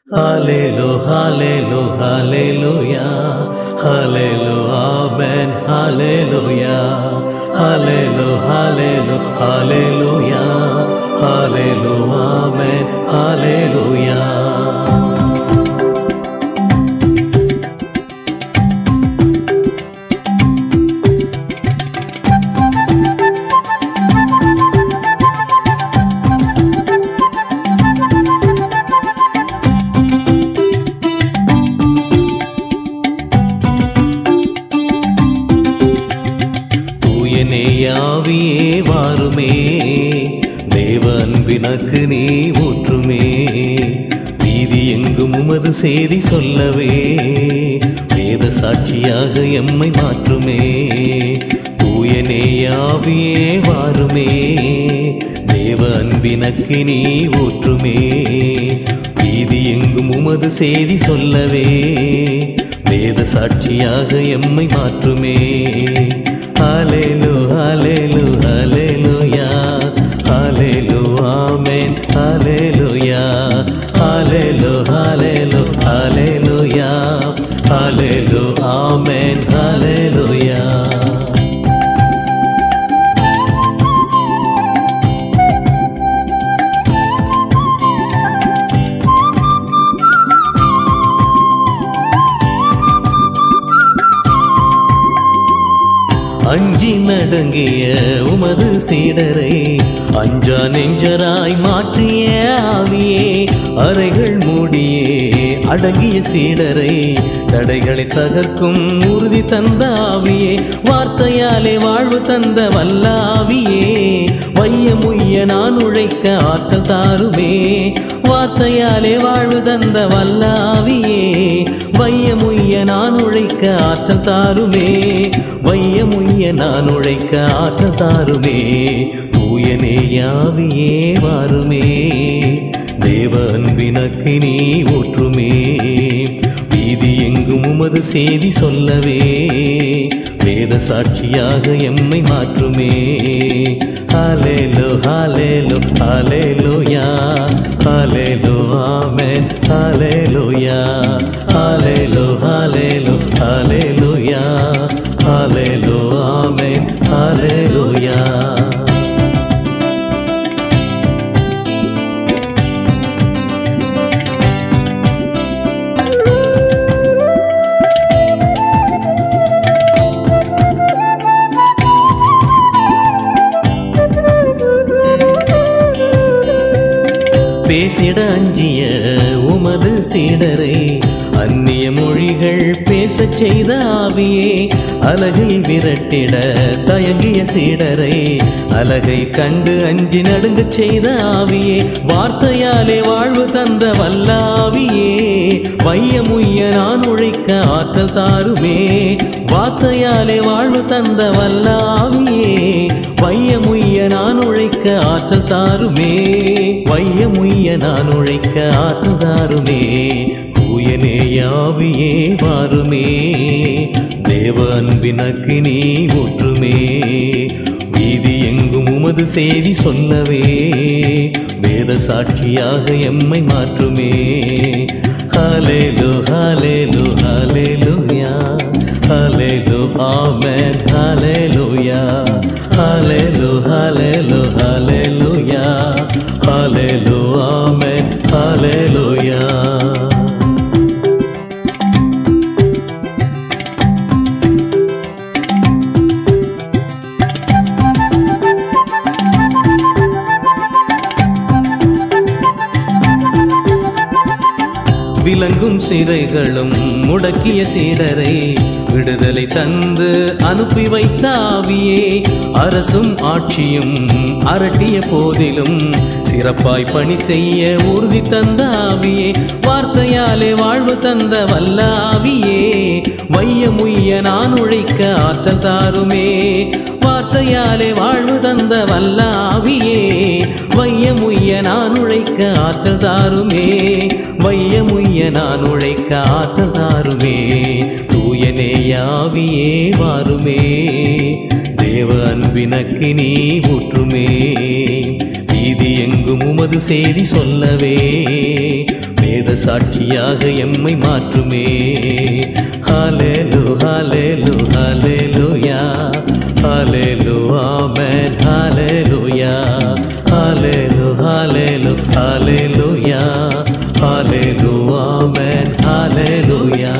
ஹalelu ஹalelu ஹalleluya ஹalelu ஆமென் ஹalleluya ஹalelu ஹalelu ஹalleluya ஹalelu ஆமென் ஹalleluya தூயனேயாவியே வாருமே தேவ அன்பினக்கு நீ ஊற்றுமே வீதி எங்கும் உமது செய்தி சொல்லவே வேத சாட்சியாக எம்மை மாற்றுமே தூயனேயாவியே வாருமே தேவ அன்பினக்கு நீ ஊற்றுமே வீதி எங்கும் உமது செய்தி சொல்லவே வேத சாட்சியாக எம்மை மாற்றுமே ஹalelu ஹalelu ஹalleluya ஹalelu ஆமென் ஹalleluya ஹalelu ஹalelu ஹalleluya ஹalelu ஆமென் ஹalleluya அஞ்சி நடங்கிய உமது சீடரை அஞ்சா நெஞ்சராய் மாற்றிய ஆவியே அறைகள் மூடியே அடங்கிய சீடரை தடைகளை தகர்க்கும் உறுதி தந்த ஆவியே வார்த்தையாலே வாழ்வு தந்த வல்லாவியே வைய முய்ய நான் உழைக்க ஆற்றல் தாருமே வார்த்தையாலே வாழ்வு தந்த வல்லாவியே வைய முய்ய நான் உழைக்க ஆற்றல் தாருமே வைய முய்ய நான் உழைக்க ஆற்றல் தாருமே தூயனே யாவியே வாருமே தேவ அன்பினக்கு நீ ஊற்றுமே வீதி எங்கும் உமது செய்தி சொல்லவே வேத சாட்சியாக எம்மை மாற்றுமே ஹalelu ஹalelu ஹalleluya ஹalelu ஆமென் ஹalleluya ஹalelu ஹalelu ஹalleluya ஹalelu ஆமென் ஹalleluya பேசிட அஞ்சிய உமது சீடரை அந்நிய மொழிகள் பேசச் செய்த ஆவியே அலகில் விரட்டிட தயங்கிய சீடரை அலகை கண்டு அஞ்சி நடுங்கச் செய்த ஆவியே வார்த்தையாலே வாழ்வு தந்த வல்லாவியே வைய முய்ய நான் உழைக்க ஆற்றல் தாருமே வார்த்தையாலே வாழ்வு தந்த வல்லாவியே வைய முய்ய நான் உழைக்க ஆற்றல் தாருமே வைய முய்ய நான் உழைக்க ஆற்றல் தாருமே தூயனே யாவியே வாருமே தேவ அன்பினக்கு நீ ஊற்றுமே வீதி எங்கும் உமது செய்தி சொல்லவே வேத சாட்சியாக எம்மை மாற்றுமே ஹalelu ஹalelu ஹalleluya ஹalelu ஆமென் ஹalleluya ஹalelu ஹalelu ஹalleluya ஹalelu ஆமென் ஹalleluya விலங்கும் சிறைகளும் முடக்கிய சீடரை விடுதலை தந்து அனுப்பி வைத்த ஆவியே அரசும் ஆட்சியும் அரட்டிய போதிலும் சிறப்பாய் பணி செய்ய உறுதி தந்த ஆவியே வார்த்தையாலே வாழ்வு தந்த வல்ல ஆவியே வைய முய்ய நான் உழைக்க ஆற்றல் தாருமே வார்த்தையாலே வாழ்வு தந்த வல்ல ஆவியே வைய முய்ய நான் உழைக்க ஆற்றல் தாருமே வைய முய்ய நான் உழைக்க ஆற்றல் தாருமே தூயனே யாவியே வாருமே தேவ அன்பினக்கு நீ ஊற்றுமே வீதி எங்கும் உமது செய்தி சொல்லவே வேத சாட்சியாக எம்மை மாற்றுமே ஹalelu ஹalelu ஹalleluya ஹalelu ஆமென் ஹalleluya ஹalelu ஹalelu ஹalleluya ஹalelu ஆமென் ஹalleluya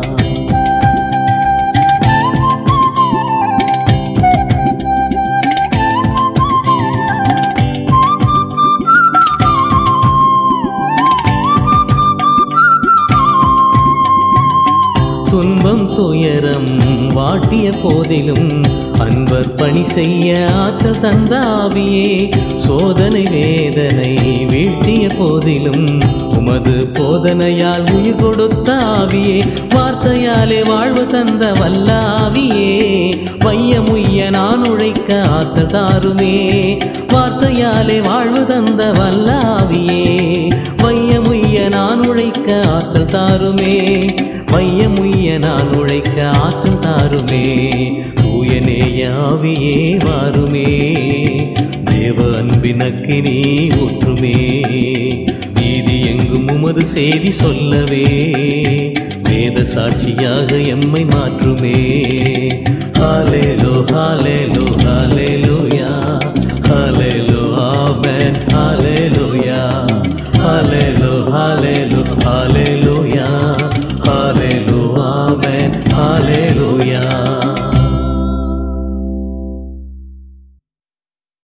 துன்பம் துயரம் வாட்டிய போதிலும் அன்பர் பணி செய்ய ஆற்றல் தந்தாவியே சோதனை வேதனை வீழ்த்திய போதிலும் உமது போதனையால் உயிர் கொடுத்த ஆவியே வார்த்தையாலே வாழ்வு தந்த வல்லாவியே வையமுய்ய நான் உழைக்க ஆற்றல் தாருமே வார்த்தையாலே வாழ்வு தந்த வல்லாவியே வையமுய்ய நான் உழைக்க ஆற்றல் தாருமே மையமுய்ய நான் உழைக்க ஆற்றல் தாருமே தூயநேய ஆவியே மாறுமே தேவ அன்பினக்கு நீ ஊற்றுமே வீதி எங்கும் உமது செய்தி சொல்லவே வேத சாட்சியாக எம்மை மாற்றுமே ஹாலேலோ ஹாலேலோ ஹாலேலோயா ஹாலேலோ ஆமென் ஹாலேலோயா ஹாலேலோ ஹாலேலோ